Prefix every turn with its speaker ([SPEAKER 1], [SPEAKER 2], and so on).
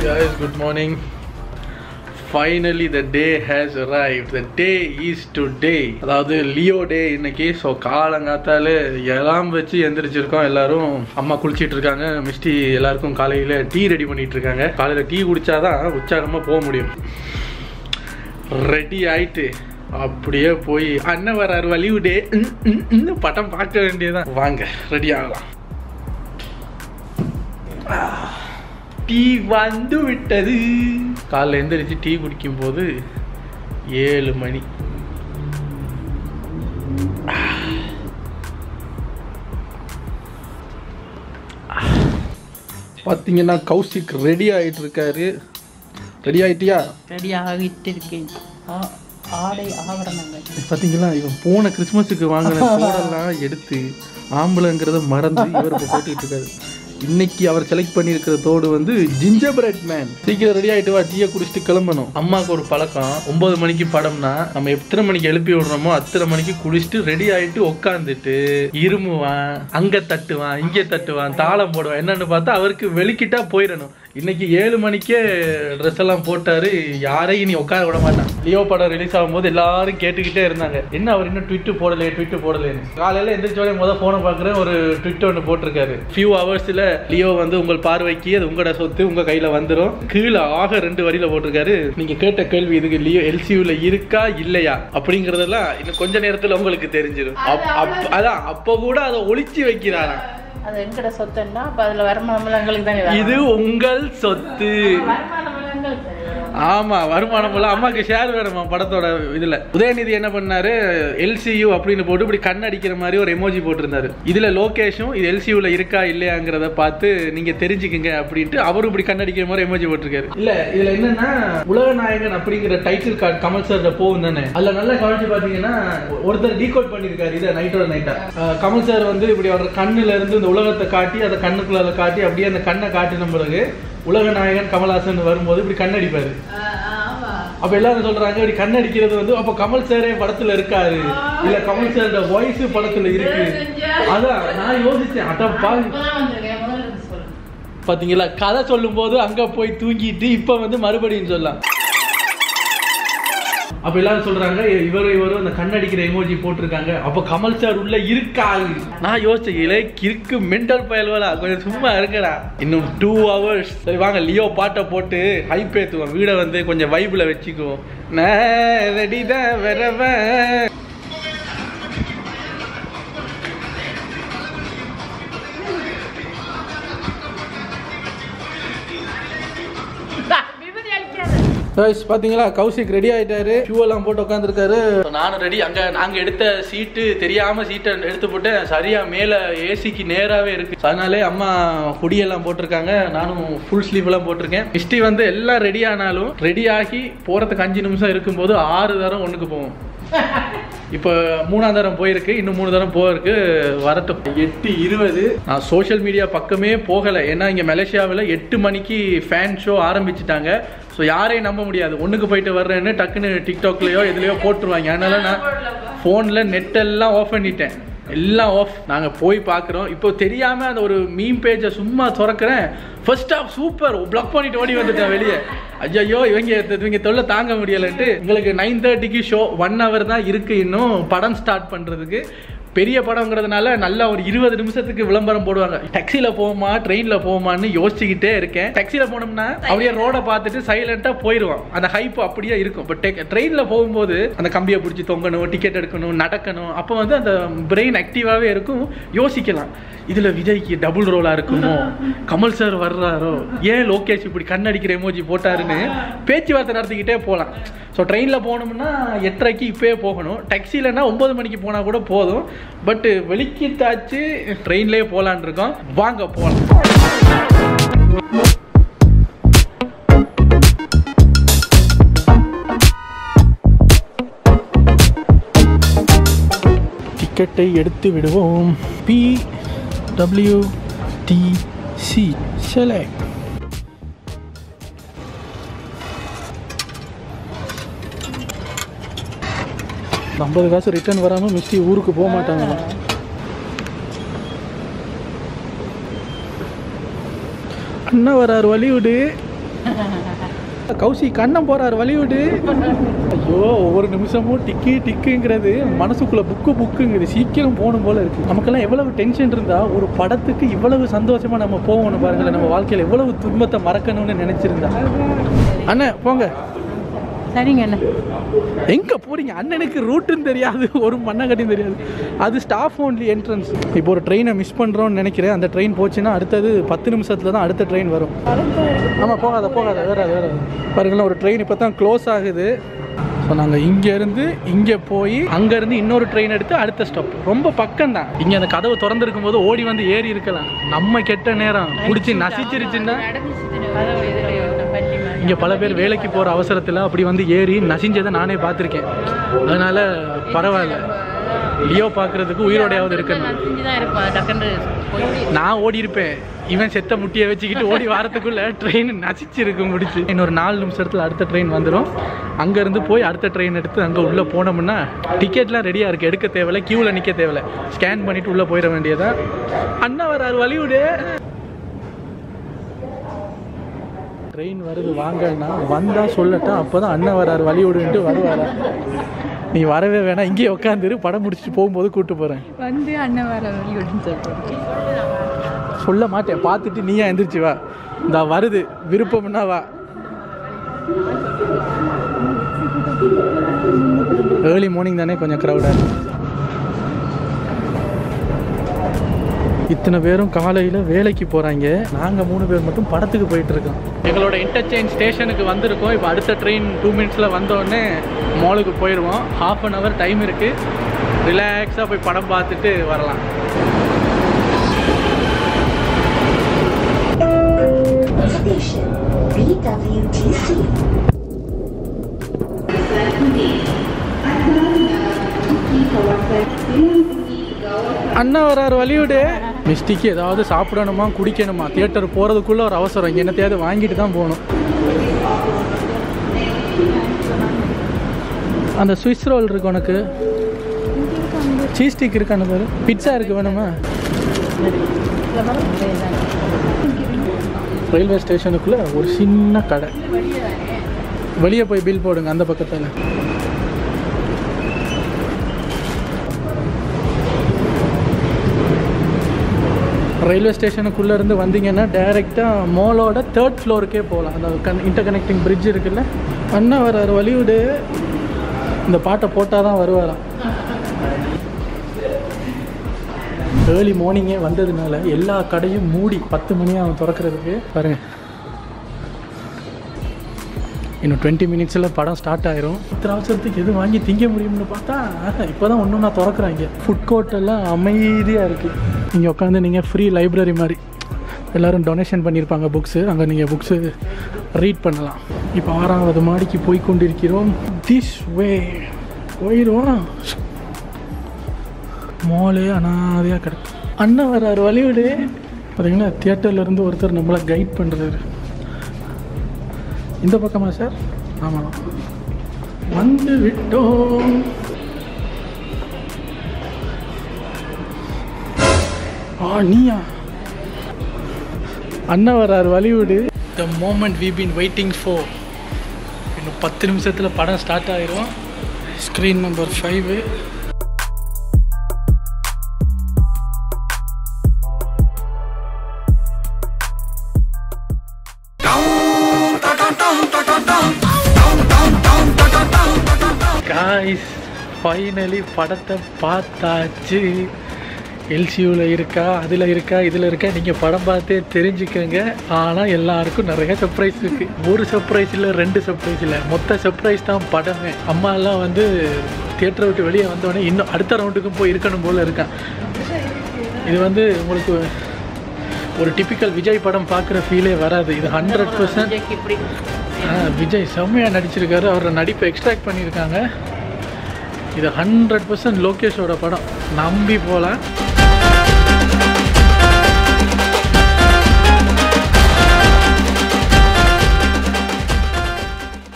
[SPEAKER 1] guys, good morning. Finally the day has arrived. The day is today. அதாவது Leo day இன்னைக்கு so காலங்காத்தால எல்லாம் வச்சு எந்திரிச்சிருக்கோம் எல்லாரும் அம்மா குளிச்சிட்டு இருக்காங்க மிஸ்டி எல்லாருக்கும் காலையில டீ ரெடி பண்ணிட்டு இருக்காங்க காலையில டீ குடிச்சாதான் உற்சாகமா போக முடியும் ரெடி ஆயிட்டு அப்படியே போய் அண்ணன் வராரு வலிவு டே இன்னும் படம் பார்க்க வேண்டியதான் வாங்க ரெடி ஆகலாம் டீ வந்து விட்டது காலைல எந்திரிச்சு டீ குடிக்கும் போது ஏழு மணி பார்த்தீங்கன்னா கௌசிக் ரெடி ஆயிட்டு இருக்காரு ரெடி ஆயிட்டியா
[SPEAKER 2] ரெடியாகிட்டு இருக்கேன் ஆ- ஆடை ஆவரணங்கள்
[SPEAKER 1] பார்த்தீங்களா இவன் போன கிறிஸ்மஸுக்கு வாங்கின தோடெல்லாம் எடுத்து ஆம்பளைங்கிறத மறந்து இவர் இப்போ போட்டுக்கிட்டு இருக்காரு இன்னைக்கு அவர் செலக்ட் பண்ணியிருக்கிற தோடு வந்து ஜிஞ்சர் பிரெட் மேன் சீக்கிரம் ரெடி ஆயிட்டு வா டீயை குடிச்சிட்டு கிளம்பணும் அம்மாவுக்கு ஒரு பழக்கம் ஒன்பது மணிக்கு படம்னா நம்ம எத்தனை மணிக்கு எழுப்பி விடுறோமோ அத்தனை மணிக்கு குடிச்சிட்டு ரெடி ஆயிட்டு உட்காந்துட்டு இருமுவான் அங்க தட்டுவான் இங்க தட்டுவான் தாளம் போடுவான் என்னன்னு பார்த்தா அவருக்கு வெளிக்கிட்டா போயிடணும் இன்னைக்கு ஏழு மணிக்கே ட்ரெஸ் எல்லாம் போட்டாரு யாரையும் இனி உட்கார விட மாட்டான் லியோ படம் ரிலீஸ் ஆகும்போது எல்லாரும் கேட்டுக்கிட்டே இருந்தாங்க என்ன அவர் இன்னும் ட்விட்டு போடலையே ட்விட்டு போடலைன்னு காலையில எந்திரிச்ச உடனே முதல் போனை பார்க்குறேன் ஒரு ட்விட் ஒன்று போட்டிருக்காரு ஃபியூ ஹவர்ஸ்ல லியோ வந்து உங்கள் பார்வைக்கு அது உங்களோட சொத்து உங்க கையில வந்துடும் கீழே ஆக ரெண்டு வரியில போட்டிருக்காரு நீங்க கேட்ட கேள்வி இதுக்கு லியோ எல்சியூல இருக்கா இல்லையா அப்படிங்கறதெல்லாம் இன்னும் கொஞ்ச நேரத்துல உங்களுக்கு தெரிஞ்சிடும் அப்- அப்- அதான் அப்போ கூட அதை ஒளிச்சு வைக்கிறாராம்
[SPEAKER 2] அது எங்கட சொத்துன்னா அப்ப அதுல வருமானம் எங்களுக்கு தானே வரும்.
[SPEAKER 1] இது உங்கள் சொத்து
[SPEAKER 2] வருமானம் எங்களுக்கு தானே வரும்.
[SPEAKER 1] ஆமா வருமானம் போல அம்மாக்கு ஷேர் வேணுமா படத்தோட இதுல உதயநிதி என்ன பண்ணாரு எல்சியூ அப்படின்னு போட்டு இப்படி கண் அடிக்கிற மாதிரி ஒரு எமோஜி போட்டிருந்தாரு இதுல லோகேஷும் இது எல்சியூல இருக்கா இல்லையாங்கிறத பார்த்து நீங்க தெரிஞ்சுக்குங்க அப்படின்ட்டு அவரும் இப்படி கண் அடிக்கிற மாதிரி எமோஜி போட்டிருக்காரு இல்ல இதுல என்னன்னா உலக நாயகன் அப்படிங்கிற டைட்டில் கார்டு கமல் சார் போகும் தானே அதுல நல்லா கவனிச்சு பாத்தீங்கன்னா ஒருத்தர் டீகோட் பண்ணிருக்காரு இதை நைட்டோட நைட்டா கமல் சார் வந்து இப்படி அவர் கண்ணுல இருந்து இந்த உலகத்தை காட்டி அதை கண்ணுக்குள்ள காட்டி அப்படியே அந்த கண்ணை காட்டின பிறகு உலக நாயகன் கமல்ஹாசன் வரும்போது இப்படி கண்ணடிப்பாரு அப்ப எல்லாரும் சொல்றாங்க இப்படி கண்ணடிக்கிறது வந்து அப்ப கமல் சாரே படத்துல இருக்காரு இல்ல கமல் சாரோட வாய்ஸ் படத்துல இருக்கு அதான் நான் யோசிச்சேன் அடப்பா
[SPEAKER 2] இப்பதான் வந்திருக்கேன், முதல்ல இருந்து சொல்லு.
[SPEAKER 1] பாத்தீங்களா கதை சொல்லும் போது அங்க போய் தூங்கிட்டு இப்ப வந்து மறுபடியும் சொல்லலாம் அப்ப எல்லாரும் சொல்றாங்க இவர் இவரும் அந்த கண்ணடிக்கிற எமோஜி போட்டிருக்காங்க அப்ப கமல் சார் உள்ள இருக்காரு நான் யோசிச்சேன் இலை கிறுக்கு மென்டல் பயல்வலா கொஞ்சம் சும்மா இருக்கடா இன்னும் டூ ஹவர்ஸ் சரி வாங்க லியோ பாட்டை போட்டு ஹைப் ஏத்துவோம் வீடை வந்து கொஞ்சம் வைப்ல வச்சுக்குவோம் நான் ரெடிதான் வரவன்
[SPEAKER 2] விபதி அடிக்காத.
[SPEAKER 1] கைஸ் பாத்தீங்களா கௌசிக் ரெடி ஆயிட்டாரு ஷூ எல்லாம் போட்டு உட்காந்துருக்காரு நானும் ரெடி அங்க நாங்க எடுத்த சீட்டு தெரியாம சீட்டை எடுத்து போட்டு சரியா மேல ஏசிக்கு நேராவே இருக்கு அதனாலே அம்மா குடியெல்லாம் போட்டிருக்காங்க நானும் ஃபுல் ஸ்லீவ் எல்லாம் போட்டிருக்கேன் மிஸ்டி வந்து எல்லாம் ரெடி ஆனாலும் ரெடி ஆகி போறதுக்கு அஞ்சு நிமிஷம் இருக்கும்போது ஆறு தரம் ஒண்ணுக்கு போவோம் இப்போ மூணாம் தரம் போயிருக்கு இன்னும் மூணு தரம் போயிருக்கு வரட்டும் எட்டு இருபது நான் சோஷியல் மீடியா பக்கமே போகலை ஏன்னா இங்கே மலேசியாவில் எட்டு மணிக்கு ஃபேன் ஷோ ஆரம்பிச்சிட்டாங்க ஸோ யாரையும் நம்ப முடியாது ஒன்றுக்கு போயிட்டு வர்றேன்னு டக்குன்னு டிக்டாக்லேயோ எதுலையோ போட்டுருவாங்க அதனால நான் ஃபோனில் நெட் எல்லாம் ஆஃப் பண்ணிட்டேன் எல்லாம் ஆஃப் நாங்கள் போய் பார்க்குறோம் இப்போ தெரியாமல் அந்த ஒரு மீம் பேஜை சும்மா திறக்கிறேன் ஃபர்ஸ்ட் ஆஃப் சூப்பர் பிளாக் பண்ணிட்டு ஓடி வந்துட்டேன் வெளியே ஐயோ இவங்க இவங்க தொல்லை தாங்க முடியலன்ட்டு எங்களுக்கு நைன் தேர்ட்டிக்கு ஷோ ஒன் ஹவர் தான் இருக்கு இன்னும் படம் ஸ்டார்ட் பண்ணுறதுக்கு பெரிய படங்கிறதுனால நல்லா ஒரு இருபது நிமிஷத்துக்கு விளம்பரம் போடுவாங்க டாக்ஸில போவோமா ட்ரெயின்ல போவோமான்னு யோசிச்சுக்கிட்டே இருக்கேன் டாக்ஸில போனோம்னா அப்படியே ரோட பார்த்துட்டு சைலண்டா போயிடுவோம் அந்த ஹைப் அப்படியே இருக்கும் பட் ட்ரெயின்ல போகும்போது அந்த கம்பியை பிடிச்சி தொங்கணும் டிக்கெட் எடுக்கணும் நடக்கணும் அப்போ வந்து அந்த பிரெயின் ஆக்டிவாவே இருக்கும் யோசிக்கலாம் இதுல விஜய்க்கு டபுள் ரோலா இருக்குமோ கமல் சார் வர்றாரோ ஏன் லோகேஷ் இப்படி கண்ணடிக்கிற எமோஜி போட்டாருன்னு பேச்சுவார்த்தை நடத்திக்கிட்டே போகலாம் ஸோ ட்ரெயினில் போகணும்னா எட்டரைக்கு இப்போயே போகணும் டாக்ஸிலன்னா ஒன்பது மணிக்கு போனால் கூட போதும் பட்டு வெளிக்கிட்டாச்சு ட்ரெயின்லேயே போகலான் இருக்கோம் வாங்க போகலாம் டிக்கெட்டை எடுத்து விடுவோம் P W T C select ஐம்பது காசு ரிட்டர்ன் வராமல் மிஸ்டி ஊருக்கு போக மாட்டாங்க அண்ணா வராரு வழி விடு கௌசி கண்ணம் போறாரு வழிவிடு ஐயோ ஒவ்வொரு நிமிஷமும் டிக்கு டிக்குங்கிறது மனசுக்குள்ள புக்கு புக்குங்குது சீக்கிரம் போகணும் போல இருக்கு நமக்கெல்லாம் எவ்வளவு டென்ஷன் இருந்தா ஒரு படத்துக்கு இவ்வளவு சந்தோஷமா நம்ம போகணும் பாருங்களேன் நம்ம வாழ்க்கையில எவ்வளவு துன்பத்தை மறக்கணும்னு நினைச்சிருந்தா அண்ணே போங்க
[SPEAKER 2] சரிங்க அண்ணா
[SPEAKER 1] எங்க போறீங்க அண்ணனுக்கு ரூட்டுன்னு தெரியாது ஒரு மண்ணகட்டியும் தெரியாது அது ஸ்டாஃப் ஓன்லி என்ட்ரன்ஸ் இப்போ ஒரு ட்ரெயினை மிஸ் பண்றோம்னு நினைக்கிறேன் அந்த ட்ரெயின் போச்சுன்னா அடுத்தது பத்து நிமிஷத்துல தான் அடுத்த ட்ரெயின் வரும் ஆமாம் போகாத போகாத வேற வேற பாருங்களேன் ஒரு ட்ரெயின் இப்போ தான் க்ளோஸ் ஆகுது ஸோ நாங்கள் இங்கேருந்து இங்கே போய் அங்கேருந்து இன்னொரு ட்ரெயின் எடுத்து அடுத்த ஸ்டாப் ரொம்ப பக்கம் தான் இங்கே அந்த கதவு திறந்துருக்கும் போது ஓடி வந்து ஏறி இருக்கலாம் நம்ம கெட்ட நேரம் பிடிச்சி நசிச்சிருச்சுன்னா இங்கே பல பேர் வேலைக்கு போகிற அவசரத்தில் அப்படி வந்து ஏறி நசிஞ்சதை நானே பார்த்துருக்கேன் அதனால் பரவாயில்ல லியோ பார்க்குறதுக்கு உயிரோடையாவது இருக்கணும் நான் ஓடி இருப்பேன் இவன் செத்த முட்டியை வச்சுக்கிட்டு ஓடி வாரத்துக்குள்ள ட்ரெயின் நசிச்சிருக்கு முடிச்சு இன்னொரு நாலு நிமிஷத்துல அடுத்த ட்ரெயின் வந்துடும் அங்கேருந்து போய் அடுத்த ட்ரெயின் எடுத்து அங்கே உள்ளே போனோம்னா டிக்கெட்லாம் ரெடியாக இருக்குது எடுக்க தேவையில்ல க்யூவில் நிற்க தேவையில்ல ஸ்கேன் பண்ணிட்டு உள்ளே போயிட வேண்டியதா அண்ணா வராரு வழிவிடு ட்ரெயின் வருது வாங்கன்னா வந்தா சொல்லட்டா அப்பதான் அண்ணன் வராரு வழி விடுன்ட்டு வருவாரா நீ வரவே வேணாம் இங்கேயே உட்காந்துரு படம் முடிச்சுட்டு போகும்போது கூட்டு போறேன்
[SPEAKER 2] வந்து அண்ணன் வர வழி விடுன்னு சொல்றேன்
[SPEAKER 1] சொல்ல மாட்டேன் பார்த்துட்டு நீயா எந்திரிச்சு வா இந்த வருது விருப்பம்னா வா ஏர்லி மார்னிங் தானே கொஞ்சம் க்ரௌடாக இத்தனை பேரும் காலையில் வேலைக்கு போகிறாங்க நாங்கள் மூணு பேர் மட்டும் படத்துக்கு போயிட்டு இருக்கோம் எங்களோட இன்டர்சேஞ்ச் ஸ்டேஷனுக்கு வந்திருக்கோம் இப்போ அடுத்த ட்ரெயின் டூ மினிட்ஸில் வந்தோடனே மாலுக்கு போயிடுவோம் ஹாஃப் அன் ஹவர் டைம் இருக்குது ரிலாக்ஸாக போய் படம் பார்த்துட்டு வரலாம்
[SPEAKER 3] Station BWTC.
[SPEAKER 1] அண்ணா வராரு வழிவிடு மிஸ்டிக்கு ஏதாவது சாப்பிடணுமா குடிக்கணுமா தியேட்டர் போகிறதுக்குள்ள ஒரு அவசரம் இங்கே என்னத்தையாவது வாங்கிட்டு தான் போகணும் அந்த ஸ்விஸ் ரோல் இருக்கு உனக்கு சீஸ் ஸ்டிக் இருக்கான்னு பாரு பிட்சா இருக்கு வேணுமா ரயில்வே ஸ்டேஷனுக்குள்ள ஒரு சின்ன கடை வெளியே போய் பில் போடுங்க அந்த பக்கத்தில் ரயில்வே ஸ்டேஷனுக்குள்ளே இருந்து வந்தீங்கன்னா டைரெக்டாக மாலோட தேர்ட் ஃப்ளோருக்கே போகலாம் அந்த கன் இன்டர் கனெக்டிங் பிரிட்ஜ் இருக்குல்ல அண்ணா வராரு வழிவிடு இந்த பாட்டை போட்டால் தான் வருவாராம் ஏர்லி மார்னிங்கே வந்ததுனால எல்லா கடையும் மூடி பத்து மணி ஆகும் திறக்கிறதுக்கு பாருங்க இன்னும் டுவெண்ட்டி மினிட்ஸில் படம் ஸ்டார்ட் ஆயிரும் இத்தனை அவசரத்துக்கு எது வாங்கி திங்க முடியும்னு பார்த்தா இப்போ தான் ஒன்று நான் திறக்கிறேன் ஃபுட் கோர்ட் எல்லாம் அமைதியாக இருக்குது இங்கே உட்காந்து நீங்கள் ஃப்ரீ லைப்ரரி மாதிரி எல்லோரும் டொனேஷன் பண்ணியிருப்பாங்க புக்ஸு அங்கே நீங்கள் புக்ஸு ரீட் பண்ணலாம் இப்போ ஆறாவது மாடிக்கு போய் கொண்டிருக்கிறோம் திஸ் வே போயிடுவோம் மோலே அனாதையாக கிடக்கும் அண்ணன் வராரு வழிவிடு பார்த்தீங்கன்னா தியேட்டர்ல இருந்து ஒருத்தர் நம்மளை கைட் பண்ணுறாரு இந்த பக்கமா சார் ஆமாம் வந்து விட்டோம் ஆ நீயா அண்ணன் வராரு வழிவிடு the moment we been waiting for இன்னும் பத்து நிமிஷத்தில் படம் ஸ்டார்ட் ஆயிரும் screen number five guys finally படத்தை பார்த்தாச்சு எல்சியூவில் இருக்கா அதில் இருக்கா இதில் இருக்கா நீங்கள் படம் பார்த்தே தெரிஞ்சுக்கோங்க ஆனால் எல்லாருக்கும் நிறைய சர்ப்ரைஸ் இருக்குது ஒரு சர்ப்ரைஸ் இல்லை ரெண்டு சர்ப்ரைஸ் இல்லை மொத்த சர்ப்ரைஸ் தான் படமே அம்மா எல்லாம் வந்து தியேட்டரை விட்டு வெளியே வந்தோடனே இன்னும் அடுத்த ரவுண்டுக்கும் போய் இருக்கணும் போல் இருக்கான் இது வந்து உங்களுக்கு ஒரு டிப்பிக்கல் விஜய் படம் பார்க்குற ஃபீலே வராது இது ஹண்ட்ரட் பர்சன்ட்
[SPEAKER 2] இப்படி
[SPEAKER 1] ஆ, விஜய் செம்மையாக நடிச்சிருக்காரு அவரோட நடிப்பை எக்ஸ்ட்ராக்ட் பண்ணியிருக்காங்க இது ஹண்ட்ரட் பர்சன்ட் லோகேஷோட படம் நம்பி போகலாம்